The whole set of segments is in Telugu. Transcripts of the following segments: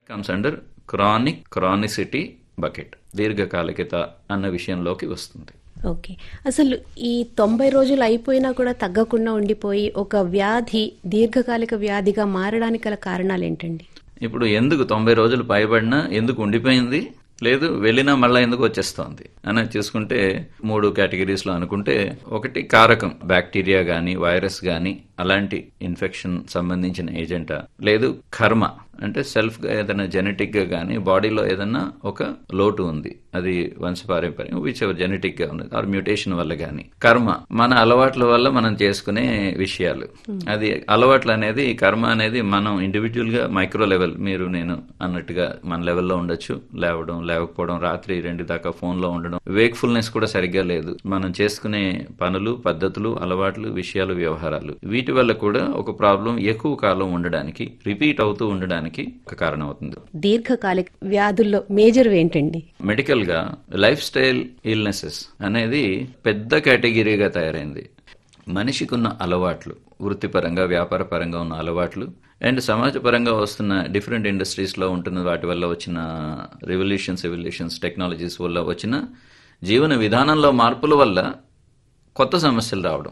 comes under chronic chronicity bucket దీర్ఘకాలికత అన్న విషయంలోకి వస్తుంది ఓకే అసలు ఈ తొంభై రోజులు అయిపోయినా కూడా తగ్గకుండా ఉండిపోయి ఒక వ్యాధి దీర్ఘకాలిక వ్యాధిగా మారడానికి గల కారణాలు ఏంటండి ఇప్పుడు ఎందుకు తొంభై రోజులు పైబడినా ఎందుకు ఉండిపోయింది లేదు వెళ్ళినా మళ్ళీ ఎందుకు వచ్చేస్తోంది అని చూసుకుంటే మూడు కేటగిరీస్ లో అనుకుంటే ఒకటి కారకం బ్యాక్టీరియా గాని వైరస్ గాని అలాంటి ఇన్ఫెక్షన్ సంబంధించిన ఏజెంటా లేదు కర్మ అంటే సెల్ఫ్ గా ఏదైనా జెనెటిక్ గా గానీ బాడీలో ఏదైనా ఒక లోటు ఉంది అది వంశపారంపర్యం విచ్ ఎవర్ జెనెటిక్ గా ఉంది ఆర్ మ్యూటేషన్ వల్ల గానీ కర్మ మన అలవాట్ల వల్ల మనం చేసుకునే విషయాలు అది అలవాట్లు అనేది కర్మ అనేది మనం ఇండివిజువల్ గా మైక్రో లెవెల్ మీరు నేను అన్నట్టుగా మన లెవెల్లో ఉండొచ్చు లేవడం లేవకపోవడం రాత్రి రెండు దాకా ఫోన్ లో ఉండడం వేక్ఫుల్నెస్ కూడా సరిగ్గా లేదు మనం చేసుకునే పనులు పద్ధతులు అలవాట్లు విషయాలు వ్యవహారాలు వీటి వల్ల కూడా ఒక ప్రాబ్లం ఎక్కువ కాలం ఉండడానికి రిపీట్ అవుతూ ఉండడానికి ఒక కారణం అవుతుంది దీర్ఘకాలిక వ్యాధుల్లో మేజర్ ఏంటండి మెడికల్ గా లైఫ్ స్టైల్ ఇల్నెసెస్ అనేది పెద్ద కేటగిరీగా తయారైంది మనిషికి ఉన్న అలవాట్లు వృత్తిపరంగా వ్యాపార పరంగా ఉన్న అలవాట్లు అండ్ సమాజపరంగా వస్తున్న డిఫరెంట్ ఇండస్ట్రీస్ లో ఉంటున్న వాటి వల్ల వచ్చిన రెవల్యూషన్స్ ఎవల్యూషన్స్ టెక్నాలజీస్ వల్ల వచ్చిన జీవన విధానంలో మార్పుల వల్ల కొత్త సమస్యలు రావడం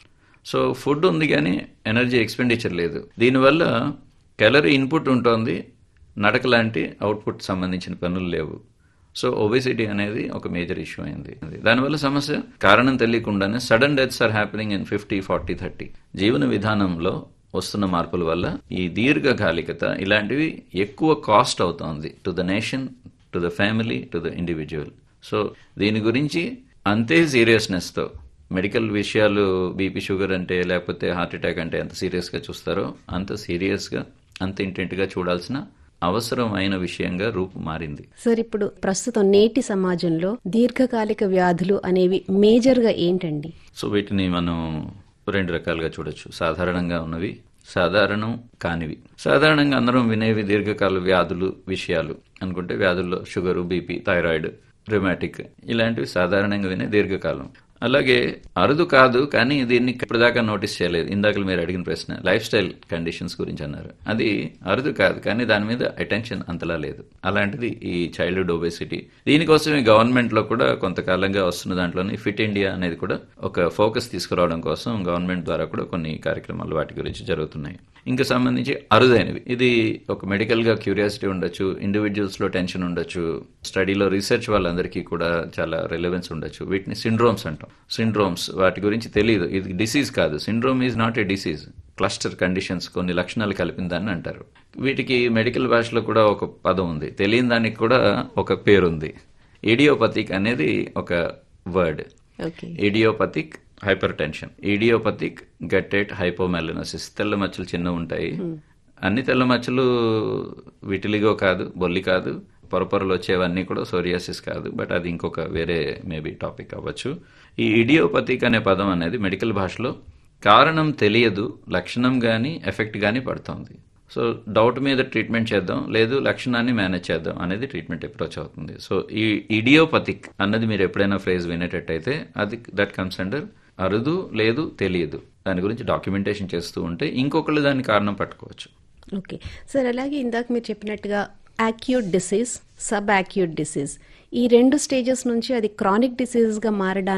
సో ఫుడ్ ఉంది కానీ ఎనర్జీ ఎక్స్పెండిచర్ లేదు దీనివల్ల క్యాలరీ ఇన్పుట్ ఉంటుంది నడక లాంటి అవుట్పుట్ సంబంధించిన పనులు లేవు సో ఒబేసిటీ అనేది ఒక మేజర్ ఇష్యూ అయింది దానివల్ల సమస్య కారణం తెలియకుండానే sudden deaths are happening in fifty forty thirty జీవన విధానంలో వస్తున్న మార్పుల వల్ల ఈ దీర్ఘకాలికత ఇలాంటివి ఎక్కువ కాస్ట్ అవుతోంది to the nation to the family to the individual so దీని గురించి అంతే సీరియస్నెస్తో మెడికల్ విషయాలు బీపీ షుగర్ అంటే లేకపోతే హార్ట్ అటాక్ అంటే ఎంత సీరియస్గా చూస్తారో అంత సీరియస్గా అంత ఇంటెంట్గా చూడాల్సిన అవసరమైన విషయంగా రూపు మారింది సార్ ఇప్పుడు ప్రస్తుతం నేటి సమాజంలో దీర్ఘకాలిక వ్యాధులు అనేవి మేజర్ గా ఏంటండి సో వీటిని మనం రెండు రకాలుగా చూడొచ్చు సాధారణంగా ఉన్నవి సాధారణం కానివి సాధారణంగా అందరం వినేవి దీర్ఘకాల వ్యాధులు విషయాలు అనుకుంటే వ్యాధుల్లో షుగరు బీపీ థైరాయిడ్ రిమాటిక్ ఇలాంటివి సాధారణంగా వినే దీర్ఘకాలం అలాగే అరుదు కాదు కానీ దీన్ని ఇప్పటిదాకా నోటీస్ చేయలేదు ఇందాక మీరు అడిగిన ప్రశ్న లైఫ్ స్టైల్ కండిషన్స్ గురించి అన్నారు అది అరుదు కాదు కానీ దాని మీద అటెన్షన్ అంతలా లేదు అలాంటిది ఈ చైల్డ్హుడ్ ఒబేసిటీ దీనికోసమే గవర్నమెంట్ లో కూడా కొంతకాలంగా వస్తున్న దాంట్లోని ఫిట్ ఇండియా అనేది కూడా ఒక ఫోకస్ తీసుకురావడం కోసం గవర్నమెంట్ ద్వారా కూడా కొన్ని కార్యక్రమాలు వాటి గురించి జరుగుతున్నాయి ఇంకా సంబంధించి అరుదైనవి ఇది ఒక మెడికల్ గా క్యూరియాసిటీ ఉండొచ్చు ఇండివిజువల్స్ లో టెన్షన్ ఉండొచ్చు స్టడీలో రీసెర్చ్ వాళ్ళందరికీ కూడా చాలా రిలవెన్స్ ఉండొచ్చు వీటిని సిండ్రోమ్స్ అంటాం సిండ్రోమ్స్ వాటి గురించి తెలియదు ఇది డిసీజ్ కాదు syndrome is not a disease cluster conditions కొన్ని లక్షణాలు కలిపిన దాన్ని అంటారు వీటికి మెడికల్ భాషలో కూడా ఒక పదం ఉంది తెలియని దానికి కూడా ఒక పేరు ఉంది ఇడియోపతిక్ అనేది ఒక word okay idiopathic hypertension idiopathic guttate hypomelanosis తెల్ల మచ్చలు చిన్న ఉంటాయి అన్ని తెల్ల మచ్చలు విటిలిగో కాదు బొల్లి కాదు పొరపొరలు వచ్చేవన్నీ కూడా సోరియాసిస్ కాదు బట్ అది ఇంకొక వేరే మేబీ టాపిక్ అవ్వచ్చు ఈ ఇడియోపతిక్ అనే పదం అనేది మెడికల్ భాషలో కారణం తెలియదు లక్షణం కానీ ఎఫెక్ట్ కానీ పడుతుంది సో డౌట్ మీద ట్రీట్మెంట్ చేద్దాం లేదు లక్షణాన్ని మేనేజ్ చేద్దాం అనేది ట్రీట్మెంట్ అప్రోచ్ అవుతుంది సో ఈ ఇడియోపతిక్ అన్నది మీరు ఎప్పుడైనా ఫ్రేజ్ వినేటట్టయితే అది దట్ కమ్స్ అండర్ అరుదు లేదు తెలియదు దాని గురించి డాక్యుమెంటేషన్ చేస్తూ ఉంటే ఇంకొకళ్ళు దాని కారణం పట్టుకోవచ్చు ఓకే సార్ అలాగే ఇందాక మీరు చెప్పినట్టుగా acute disease sub acute disease ఈ రెండు స్టేజెస్ నుంచి అది క్రానిక్ డిసీజ్ గా మారడానికి